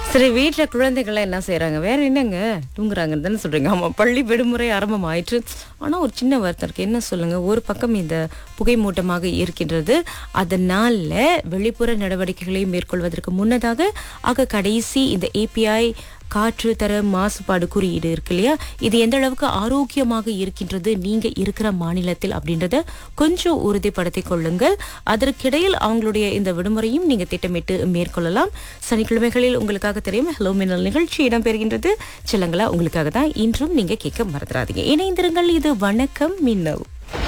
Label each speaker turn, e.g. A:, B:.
A: சரி வீட்டுல குழந்தைகள்லாம் என்ன செய்றாங்க வேற என்னங்க தூங்குறாங்கன்னு தானே சொல்றீங்க ஆமா பள்ளி விடுமுறை ஆரம்பம் ஆயிற்று ஆனா ஒரு சின்ன வருத்தம் இருக்கு என்ன சொல்லுங்க ஒரு பக்கம் இந்த புகை மூட்டமாக இருக்கின்றது அதனால வெளிப்புற நடவடிக்கைகளை மேற்கொள்வதற்கு முன்னதாக ஆக கடைசி இந்த ஏபிஐ காற்று தர மாசுபாடு குறியீடு இருக்கு இல்லையா இது எந்த அளவுக்கு ஆரோக்கியமாக இருக்கின்றது நீங்க இருக்கிற மாநிலத்தில் அப்படின்றத கொஞ்சம் உறுதிப்படுத்திக் கொள்ளுங்கள் அதற்கிடையில் அவங்களுடைய இந்த விடுமுறையும் நீங்க திட்டமிட்டு மேற்கொள்ளலாம் சனிக்கிழமைகளில் உங்களுக்காக தெரியும் ஹலோ மின்னல் நிகழ்ச்சி இடம்பெறுகின்றது சிலங்களா உங்களுக்காக தான் இன்றும் நீங்க கேட்க மறந்துடாதீங்க இணைந்திருங்கள் இது வணக்கம் மின்னல்